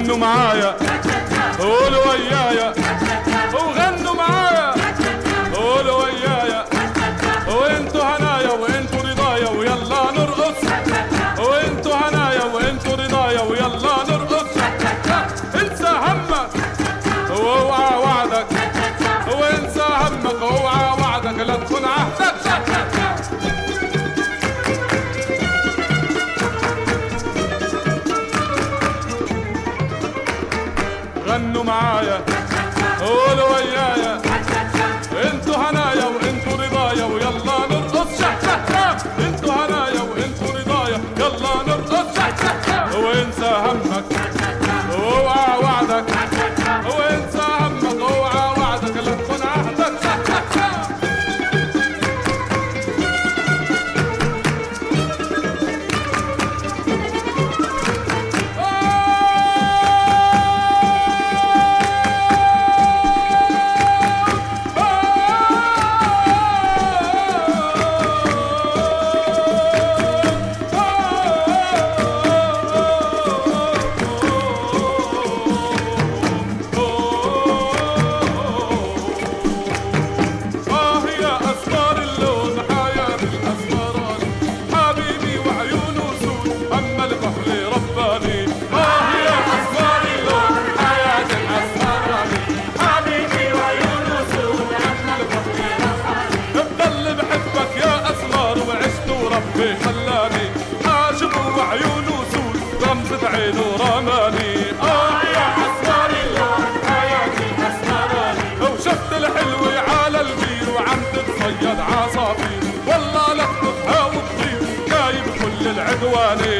غنوا معايا قولوا ويايا وغنوا معايا قولوا ويايا وانتوا هنايا وانتوا رضايا ويلا نرقص وانتوا هنايا وانتوا رضايا ويلا نرقص انسى همك واوعى وعدك وانسى همك واوعى وعدك لا تكون عهدك غنوا معايا قولوا ويايا انتوا هنايا وانتوا رضايا ويلا نرقص شح شح شح انتوا هنايا وانتوا رضايا يلا نرقص شح شح شح وانسى همك واوعى وعدك وانسى همك واوعى وعدك لا تكون عهدك شح شح شح آه يا أسمر اللون حياة الأسمراني حبيبي وعيونه سود أما الكحل رباني آه يا أسمر اللون حياة الأسمراني حبيبي وعيونه سود أما الكحل رباني بضل بحبك يا أسمر وعشت وربي خلاني عاشق وعيونه سود غمزة عينه رماني آه يا أسمر اللون حياة الأسمراني وشفت الحلوة على البير وعم تتصيد عصافير والله لك تطهى وتطير جايب كل العدواني